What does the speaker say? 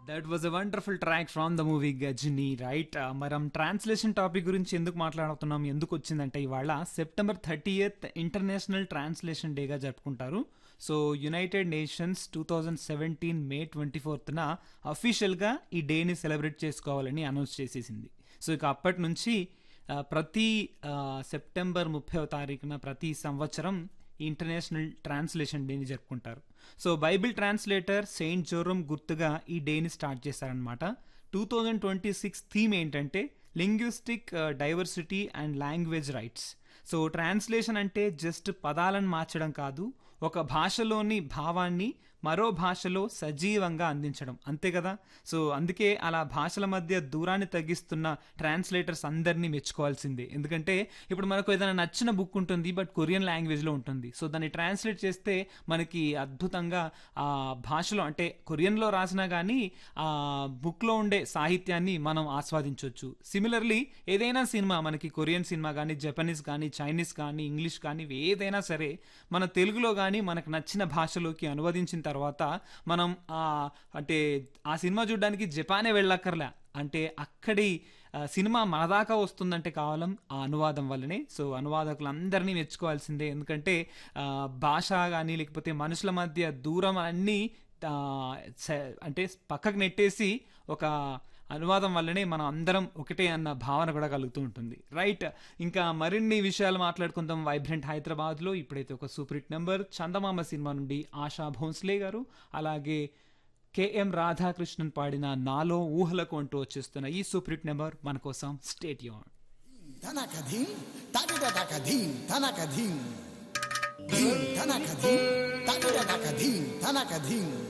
that was a wonderful track from the movie Ghajini right మనం translation topic గురించి ఎందుకు మాట్లాడుతున్నాం ఎందుకు వచ్చిందంటే ఇవాళ September thirtieth international translation డేగా జరుపుకుంటారు so United Nations two thousand seventeen May twenty ఫోర్త్న అఫీషియల్గా ఈ డేని సెలబ్రేట్ చేసుకోవాలని అనౌన్స్ చేసేసింది సో ఇక అప్పటి నుంచి ఆ, ప్రతి ఆ, సెప్టెంబర్ ముప్పై తారీఖున ప్రతి సంవత్సరం ఈ ఇంటర్నేషనల్ ట్రాన్స్లేషన్ డేని జరుపుకుంటారు so Bible translator Saint Jerome గుర్తుగా ఈ డేని స్టార్ట్ చేశారనమాట two thousand twenty six theme ఏంటంటే linguistic diversity and language rights so translation అంటే జస్ట్ పదాలను మార్చడం కాదు ఒక భాషలోని భావాన్ని మరో భాషలో సజీవంగా అందించడం అంతే కదా సో అందుకే అలా భాషల మధ్య దూరాన్ని తగ్గిస్తున్న ట్రాన్స్లేటర్స్ అందరినీ మెచ్చుకోవాల్సిందే ఎందుకంటే ఇప్పుడు మనకు ఏదైనా నచ్చిన బుక్ ఉంటుంది బట్ కొరియన్ లాంగ్వేజ్లో ఉంటుంది సో దాన్ని ట్రాన్స్లేట్ చేస్తే మనకి అద్భుతంగా ఆ భాషలో అంటే కొరియన్లో రాసినా కానీ ఆ బుక్లో ఉండే సాహిత్యాన్ని మనం ఆస్వాదించవచ్చు సిమిలర్లీ ఏదైనా సినిమా మనకి కొరియన్ సినిమా కానీ జపనీస్ కానీ చైనీస్ కానీ ఇంగ్లీష్ కానీ ఏదైనా సరే మన తెలుగులో కానీ మనకు నచ్చిన భాషలోకి అనువదించిన తర్వాత మనం ఆ అంటే ఆ సినిమా చూడడానికి జపానే వెళ్ళక్కర్లే అంటే అక్కడి ఆ, సినిమా మన దాకా వస్తుందంటే కేవలం ఆ అనువాదం వల్లనే సో అనువాదకులందరినీ మెచ్చుకోవాల్సిందే ఎందుకంటే ఆ, భాష కానీ లేకపోతే మనుషుల మధ్య దూరం అన్నీ ఆ, స- అంటే పక్కకు నెట్టేసి ఒక అనువాదం వల్లనే మనం అందరం ఒకటే అన్న భావన కూడా కలుగుతూ ఉంటుంది రైట్ ఇంకా మరిన్ని విషయాలు మాట్లాడుకుందాం వైబ్రెంట్ హైదరాబాద్లో ఇప్పుడైతే ఒక super hit number Chandamama cinema నుండి ఆశా భోన్స్లే గారు అలాగే కేఎం రాధాకృష్ణన్ పాడిన నాలో ఊహలకు అంటూ వచ్చేస్తున్న ఈ సూపర్ హిట్ నెంబర్ మన కోసం స్టేట్ యూన్ ధనకధీం తడిడకధీం ధనకధీం ధీం ధనకధీం తడిడకధీం ధనకధీం